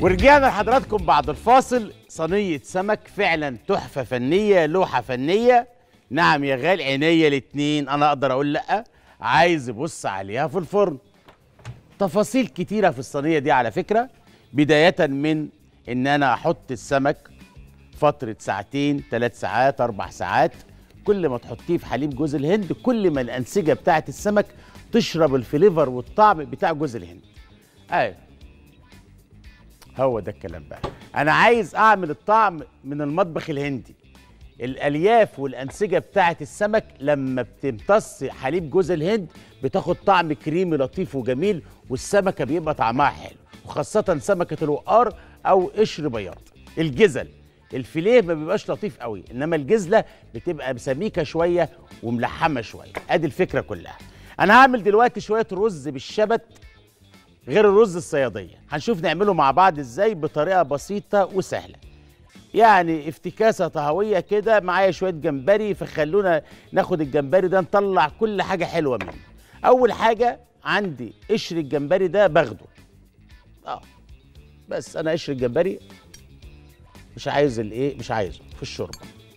ورجعنا لحضراتكم بعد الفاصل صينية سمك فعلا تحفة فنية لوحة فنية نعم يا غالي عينيا الاتنين انا اقدر اقول لا عايز ابص عليها في الفرن تفاصيل كتيرة في الصينية دي على فكرة بداية من ان انا احط السمك فترة ساعتين ثلاث ساعات اربع ساعات كل ما تحطيه في حليب جوز الهند كل ما الانسجة بتاعت السمك تشرب الفليفر والطعم بتاع جوز الهند ايوه هو ده الكلام بقى انا عايز اعمل الطعم من المطبخ الهندي الالياف والانسجه بتاعه السمك لما بتمتص حليب جوز الهند بتاخد طعم كريمي لطيف وجميل والسمكه بيبقى طعمها حلو وخاصه سمكه الوقار او قشر بياض الجزل الفيليه ما بيبقاش لطيف قوي انما الجزله بتبقى سميكه شويه وملحمه شويه ادي الفكره كلها انا هعمل دلوقتي شويه رز بالشبت غير الرز الصياديه هنشوف نعمله مع بعض ازاي بطريقه بسيطه وسهله يعني افتكاسه طهويه كده معايا شويه جمبري فخلونا ناخد الجمبري ده نطلع كل حاجه حلوه منه اول حاجه عندي قشر الجمبري ده باخده اه بس انا قشر الجمبري مش عايز الايه مش عايزه في الشوربه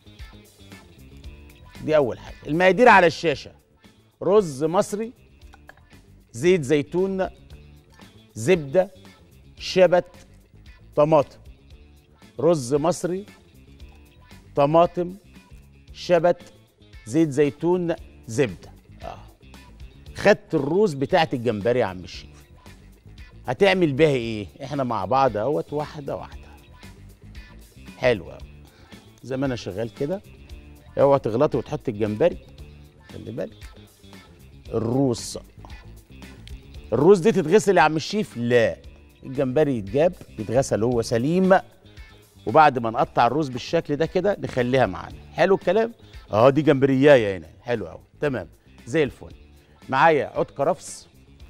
دي اول حاجه المقادير على الشاشه رز مصري زيت زيتون زبده شبت طماطم رز مصري طماطم شبت زيت زيتون زبده اه خدت الروز بتاعت الجمبري يا عم الشيف هتعمل بيها ايه احنا مع بعض اهوت واحده واحده حلو أوي. زي ما انا شغال كده اوعى تغلطي وتحط الجمبري خلي بالك الروز الروز دي تتغسل يا عم الشيف لا الجمبري يتجاب يتغسل هو سليم وبعد ما نقطع الروز بالشكل ده كده نخليها معانا حلو الكلام اه دي جمبريايه هنا حلو قوي تمام زي الفل معايا عود كرفس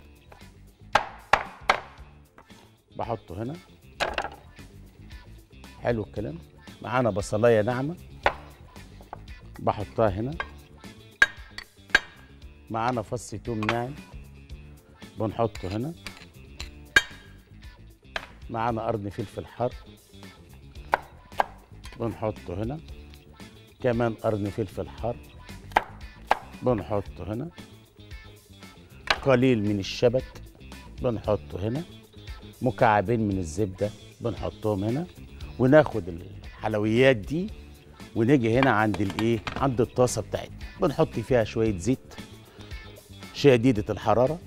بحطه هنا حلو الكلام معانا بصلايه ناعمه بحطها هنا معانا فص توم ناعم بنحطه هنا معانا قرن فلفل حار بنحطه هنا كمان قرن فلفل حار بنحطه هنا قليل من الشبت بنحطه هنا مكعبين من الزبدة بنحطهم هنا وناخد الحلويات دي ونيجي هنا عند الايه عند الطاسة بتاعتنا بنحط فيها شوية زيت شديدة الحرارة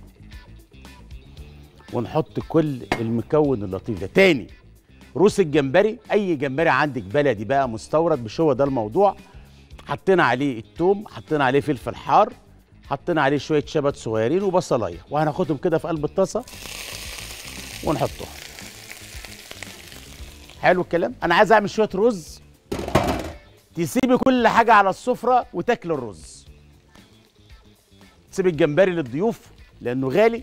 ونحط كل المكون اللطيف ده تاني روس الجمبري اي جمبري عندك بلدي بقى مستورد مش هو ده الموضوع حطينا عليه التوم حطينا عليه فلفل حار حطينا عليه شويه شبت صغيرين وبصلايه وهناخدهم كده في قلب الطاسه ونحطهم حلو الكلام انا عايز اعمل شويه رز تسيبي كل حاجه على السفره وتاكل الرز تسيب الجمبري للضيوف لانه غالي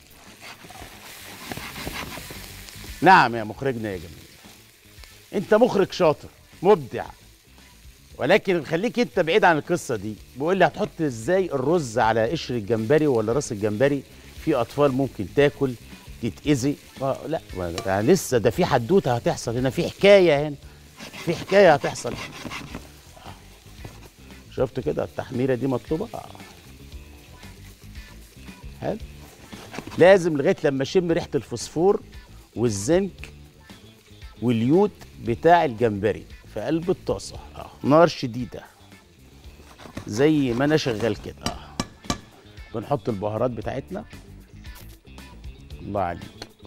نعم يا مخرجنا يا جميل انت مخرج شاطر مبدع ولكن خليك انت بعيد عن القصه دي بيقول لي هتحط ازاي الرز على قشر الجمبري ولا راس الجمبري في اطفال ممكن تاكل تتاذي آه، لا ما- يعني لسه ده في حدوته هتحصل هنا في حكايه هنا في حكايه هتحصل هنا آه. شفت كده التحميره دي مطلوبه آه. حلو لازم لغايه لما اشم ريحه الفوسفور والزنك واليود بتاع الجمبري في قلب الطاسه اه نار شديده زي ما انا شغال كده اه بنحط البهارات بتاعتنا الله عليك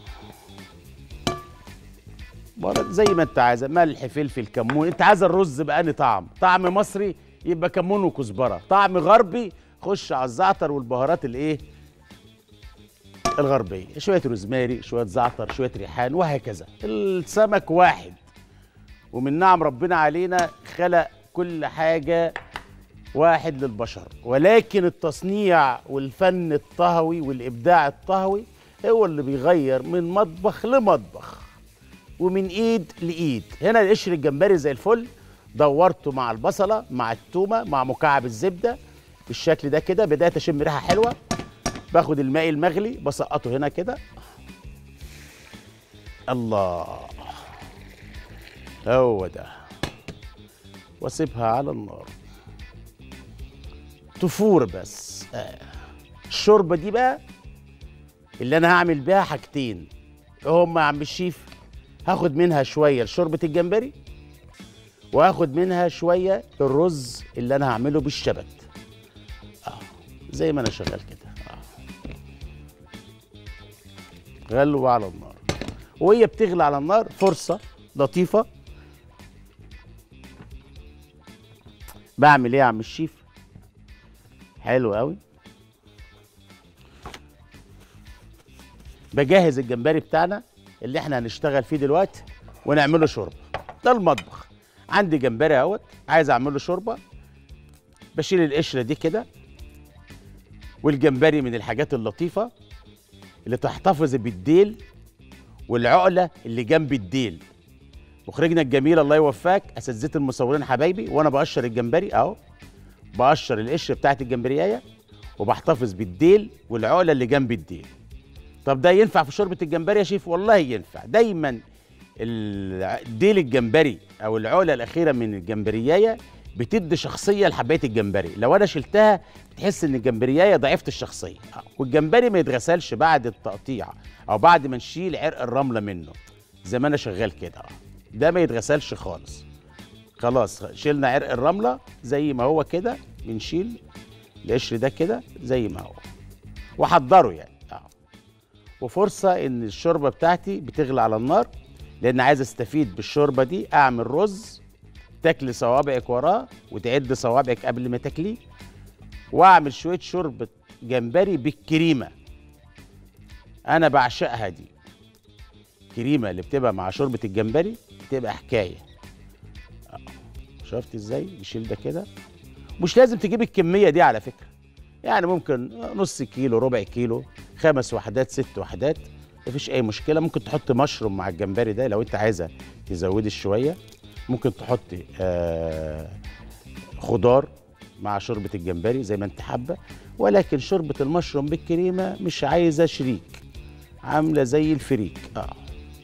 بهارات زي ما انت عايزه ملح فلفل كمون انت عايز الرز بأني طعم طعم مصري يبقى كمون وكزبره طعم غربي خش على الزعتر والبهارات الايه الغربيه شويه روزماري شويه زعتر شويه ريحان وهكذا السمك واحد ومن نعم ربنا علينا خلق كل حاجه واحد للبشر ولكن التصنيع والفن الطهوي والابداع الطهوي هو اللي بيغير من مطبخ لمطبخ ومن ايد لايد هنا القشر الجمبري زي الفل دورته مع البصله مع التومه مع مكعب الزبده بالشكل ده كده بدايه اشم ريحه حلوه باخد الماء المغلي بسقطه هنا كده الله هو ده واسيبها على النار تفور بس آه. الشوربه دي بقى اللي انا هعمل بيها حاجتين هم يا عم الشيف هاخد منها شويه لشوربه الجمبري وهاخد منها شويه الرز اللي انا هعمله بالشبت اه زي ما انا شغال كده اه غلوه على النار وهي بتغلي على النار فرصه لطيفه بعمل ايه يا عم الشيف حلو قوي بجهز الجمبري بتاعنا اللي احنا هنشتغل فيه دلوقتي ونعمله شوربه ده المطبخ عندي جمبري اهوت عايز اعمله شوربه بشيل القشره دي كده والجمبري من الحاجات اللطيفه اللي تحتفظ بالديل والعقله اللي جنب الديل مخرجنا الجميل الله يوفقك اساتذه المصورين حبايبي وانا بقشر الجمبري اهو بقشر القشره بتاعت الجمبريايه وبحتفظ بالديل والعقله اللي جنب الديل طب ده ينفع في شوربه الجمبري يا شيف والله ينفع دايما الديل الجمبري او العقله الاخيره من الجمبريايه بتدي شخصيه لحبايه الجمبري لو انا شلتها بتحس ان الجمبريايه ضعيفه الشخصيه آه، والجمبري ما يتغسلش بعد التقطيع او بعد ما نشيل عرق الرمله منه زي ما انا شغال كده آه. ده ما يتغسلش خالص خلاص شلنا عرق الرمله زي ما هو كده بنشيل القشر ده كده زي ما هو وحضره يعني اه وفرصه ان الشوربه بتاعتي بتغلي على النار لان عايز استفيد بالشوربه دي اعمل رز تاكلي صوابعك وراه وتعد صوابعك قبل ما تاكليه واعمل شويه شوربه جمبري بالكريمه انا بعشقها دي الكريمه اللي بتبقى مع شوربه الجمبري بتبقى حكايه آه. شفت ازاي نشيل ده كده مش لازم تجيب الكميه دي على فكره يعني ممكن نص كيلو ربع كيلو خمس وحدات ست وحدات مفيش اي مشكله ممكن تحط مشروم مع الجمبري ده لو انت عايزه تزودي شويه ممكن تحطي آه خضار مع شوربه الجمبري زي ما انت حابه ولكن شوربه المشروم بالكريمه مش عايزه شريك عامله زي الفريك اه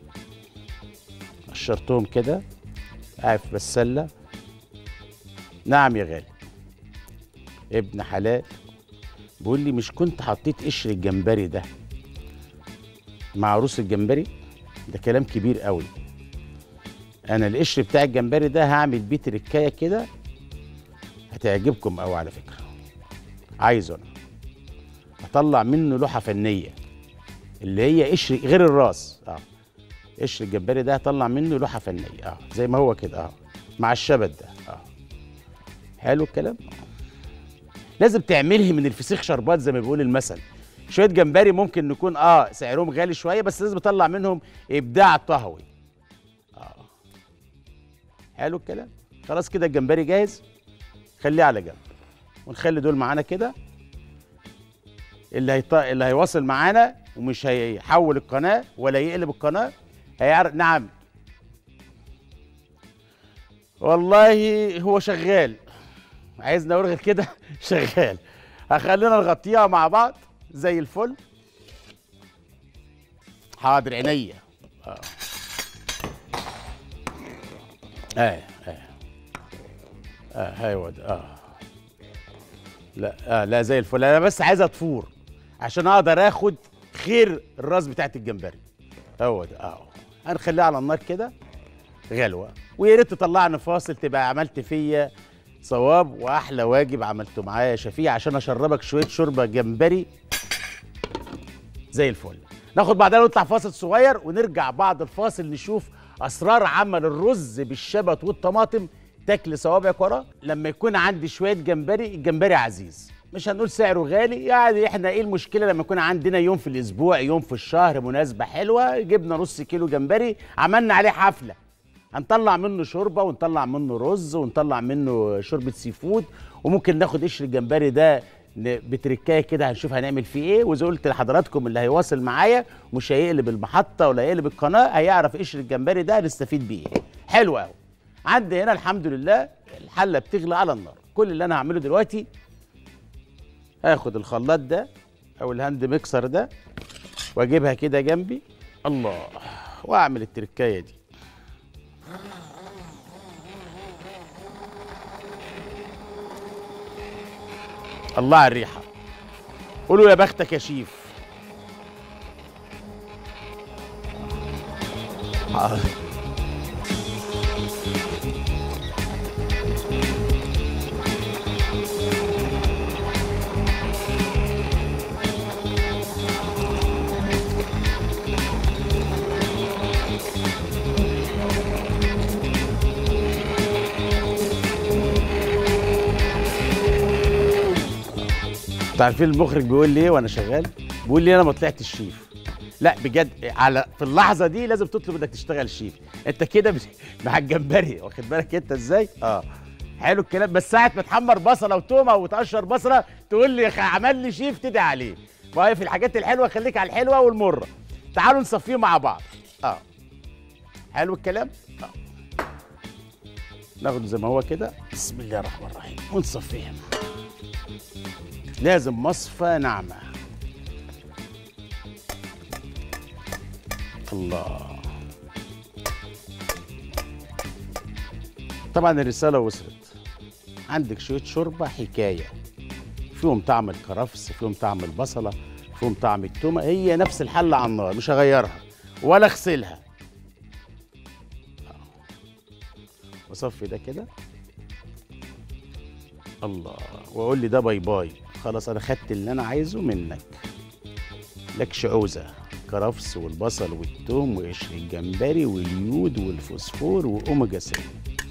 قشرتهم كده قاعد في بسله نعم يا غالي ابن حلال بيقول لي مش كنت حطيت قشر الجمبري ده مع روس الجمبري ده كلام كبير قوي انا القشر بتاع الجمبري ده هعمل بيه تركايه كده هتعجبكم قوي على فكره عايزه انا اطلع منه لوحه فنيه اللي هي قشر غير الراس اه قشر الجمبري ده هطلع منه لوحه فنيه اه زي ما هو كده اه مع الشبت ده اه حلو الكلام لازم تعملي من الفسيخ شربات زي ما بيقول المثل شويه جمبري ممكن نكون اه سعرهم غالي شويه بس لازم اطلع منهم ابداع طهوي اه حلو الكلام خلاص كده الجمبري جاهز خليه على جنب ونخلي دول معانا كده اللي هيط... اللي هيواصل معانا ومش هيحول القناه ولا يقلب القناه هيعرف نعم والله هو شغال عايزنا نقول غير كده شغال هخلينا نغطيها مع بعض زي الفل حاضر عينيا اه اه اه اه ايوه ده اه لا آه لا زي الفل انا بس عايزها تفور عشان اقدر اخد خير الراس بتاعت الجمبري هو ده اه هنخليها على النار كده غلوه ويا ريت تطلعني فاصل تبقى عملت فيا صواب واحلى واجب عملته معايا يا شفيع عشان اشربك شويه شوربه جمبري زي الفل ناخد بعدها نطلع فاصل صغير ونرجع بعد الفاصل نشوف اسرار عمل الرز بالشبت والطماطم تاكل صوابعك وراه لما يكون عندي شويه جمبري الجمبري عزيز مش هنقول سعره غالي يعني احنا ايه المشكله لما يكون عندنا يوم في الاسبوع يوم في الشهر مناسبه حلوه جبنا نص كيلو جمبري عملنا عليه حفله هنطلع منه شوربه ونطلع منه رز ونطلع منه شوربه سي فود وممكن ناخد قشر الجمبري ده ن- بتركايه كده هنشوف هنعمل فيه ايه وزي قلت لحضراتكم اللي هيواصل معايا مش هيقلب المحطه ولا هيقلب القناه هيعرف قشر الجمبري ده هنستفيد بيه ايه حلو قوي عندي هنا الحمد لله الحله بتغلي على النار كل اللي انا هعمله دلوقتي هاخد الخلاط ده او الهاند ميكسر ده واجيبها كده جنبي الله واعمل التركايه دي الله على الريحه قولوا يا بختك يا شيف حاضر. انتوا عارفين المخرج بيقول لي ايه وانا شغال بيقول لي انا ما طلعتش شيف لا بجد على في اللحظه دي لازم تطلب انك تشتغل شيف انت كده بت- مع الجمبري واخد بالك انت ازاي اه حلو الكلام بس ساعه ما تحمر بصله وتومه وتقشر بصله تقول لي يا أخي عمل لي شيف تدعي عليه ما هي في الحاجات الحلوه خليك على الحلوه والمره تعالوا نصفيه مع بعض اه حلو الكلام اه ناخده زي ما هو كده بسم الله الرحمن الرحيم ونصفيه لازم مصفى ناعمة الله طبعا الرسالة وصلت عندك شوية شوربة حكاية فيهم طعم الكرفس فيهم طعم البصلة فيهم طعم التومة هي نفس الحلة على النار مش هغيرها ولا اغسلها وصفي ده كده الله واقول لي ده باي باي خلاص انا خدت اللي انا عايزه منك لكش عوزه كرفس والبصل والثوم وقشر الجمبري واليود والفوسفور واوميجا 3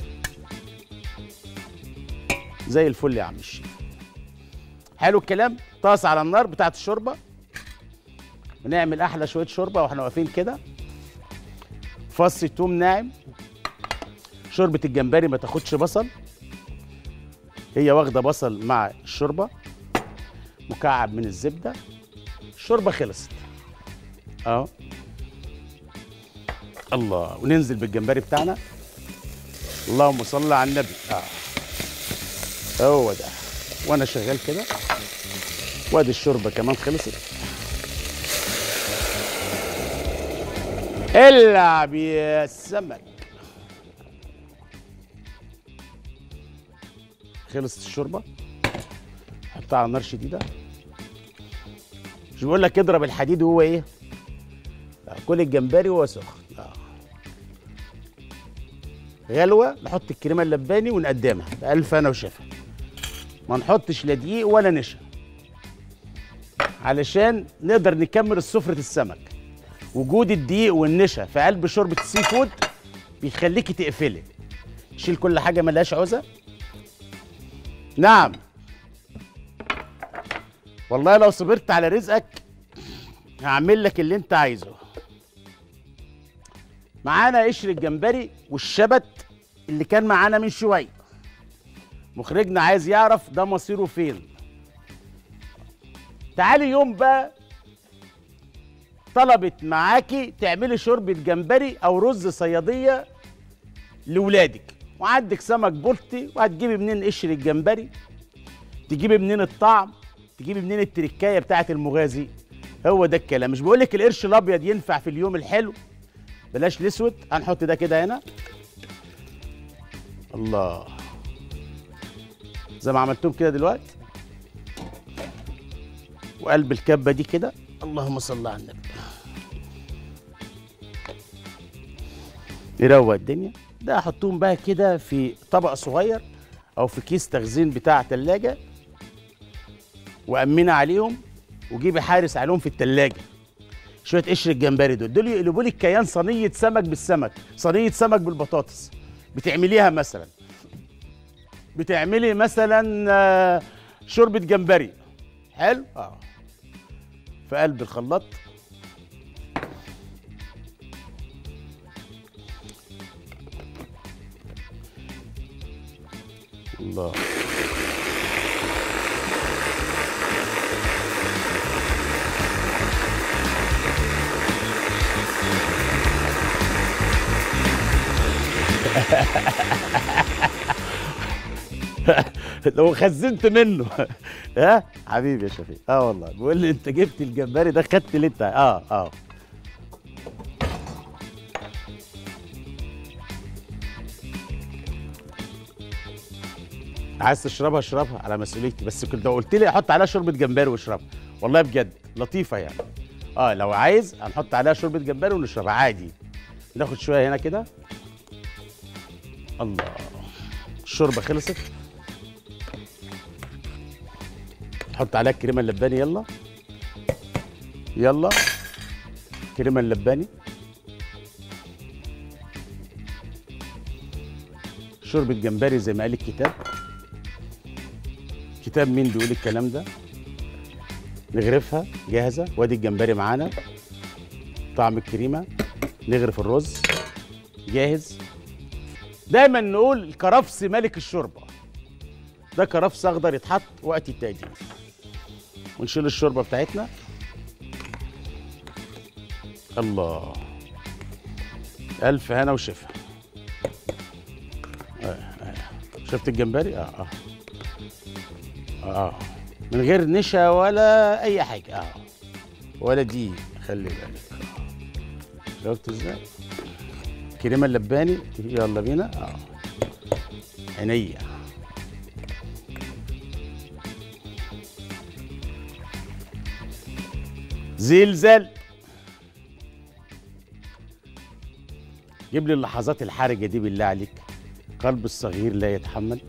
زي الفل يا عم الشيف حلو الكلام طاس على النار بتاعت الشوربه ونعمل احلى شويه شوربه واحنا واقفين كده فص توم ناعم شوربه الجمبري ما تاخدش بصل هي واخده بصل مع الشوربه مكعب من الزبده الشوربه خلصت اه الله وننزل بالجمبري بتاعنا اللهم صل على النبي اه هو ده وانا شغال كده وادي الشوربه كمان خلصت العب يا سمك خلصت الشوربه حطها على نار شديده مش بقول لك اضرب الحديد وهو ايه آه، كل الجمبري وهو سخن آه. غلوه نحط الكريمه اللباني ونقدمها بألف انا وشفا ما نحطش لا دقيق ولا نشا علشان نقدر نكمل سفرة السمك وجود الدقيق والنشا في قلب شوربة السي فود بيخليكي تقفلي شيل كل حاجة ملهاش عوزة نعم والله لو صبرت على رزقك هعمل لك اللي انت عايزه معانا قشر الجمبري والشبت اللي كان معانا من شويه مخرجنا عايز يعرف ده مصيره فين تعالي يوم بقى طلبت معاكي تعملي شوربة جمبري أو رز صيادية لولادك وعندك سمك بلطي وهتجيبي منين قشر الجمبري تجيبي منين الطعم تجيبي منين التركايه بتاعت المغازي هو ده الكلام مش بقولك القرش الابيض ينفع في اليوم الحلو بلاش الاسود هنحط ده كده هنا الله زي ما عملتهم كده دلوقتي وقلب الكبه دي كده اللهم صل على النبي يروق الدنيا ده احطهم بقى كده في طبق صغير او في كيس تخزين بتاع تلاجة وامنه عليهم وجيبي حارس عليهم في التلاجة شويه قشر الجمبري دول دول يقلبوا لك كيان صينيه سمك بالسمك صينيه سمك بالبطاطس بتعمليها مثلا بتعملي مثلا آه، شوربه جمبري حلو اه في قلب الخلاط الله لو خزنت منه ها حبيبي يا شفيق اه والله بيقول لي انت جبت الجمبري ده خدت اللي انت اه اه عايز تشربها اشربها على مسؤوليتي بس كنت لو قلت لي احط عليها شوربه جمبري واشربها والله بجد لطيفه يعني اه لو عايز هنحط عليها شوربه جمبري ونشربها عادي ناخد شويه هنا كده الله الشوربه خلصت نحط عليها الكريمه اللباني يلا يلا كريمه اللباني شوربه جمبري زي ما قال الكتاب كتاب مين بيقول الكلام ده نغرفها جاهزه وادي الجمبري معانا طعم الكريمه نغرف الرز جاهز دايما نقول الكرفس ملك الشوربه ده كرفس اخضر يتحط وقت التقديم ونشيل الشوربه بتاعتنا الله الف هنا وشفا آه، آه. شفت الجمبري اه اه اه من غير نشا ولا اي حاجه اه ولا دي خلي بالك آه. شفت ازاي كريمه اللباني يلا بينا اه عينيا زلزال جيب لي اللحظات الحرجه دي بالله عليك قلب الصغير لا يتحمل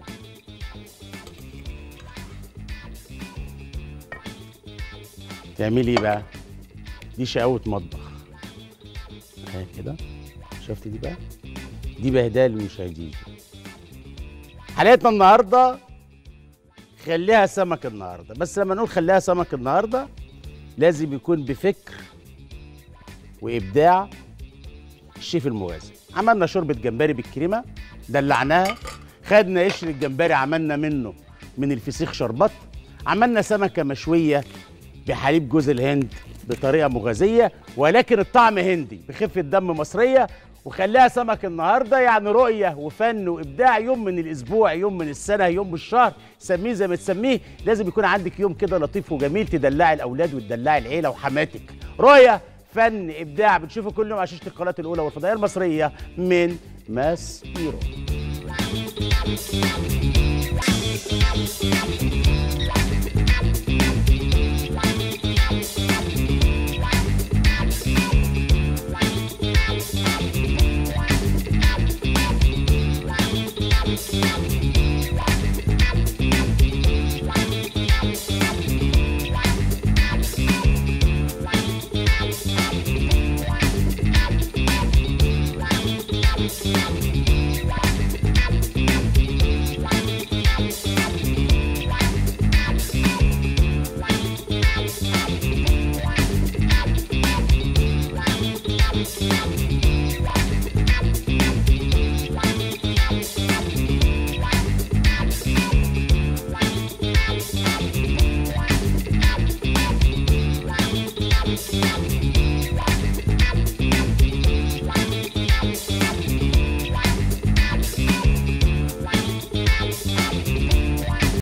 تعملي ايه بقى دي شقاوة مطبخ اهي كده شفت دي بقى دي بهداية للمشاهدين حلقتنا النهارده خليها سمك النهارده بس لما نقول خليها سمك النهارده لازم يكون بفكر وابداع الشيف الموازي عملنا شوربه جمبري بالكريمه دلعناها خدنا قشر الجمبري عملنا منه من الفسيخ شربات عملنا سمكه مشويه بحليب جوز الهند بطريقه مغازيه ولكن الطعم هندي بخفه دم مصريه وخليها سمك النهارده يعني رؤيه وفن وابداع يوم من الاسبوع يوم من السنه يوم من الشهر سميه زي ما تسميه لازم يكون عندك يوم كده لطيف وجميل تدلعي الاولاد وتدلعي العيله وحماتك رؤيه فن ابداع بتشوفه كل يوم على شاشه القناه الاولى والفضائيه المصريه من ماس بيرو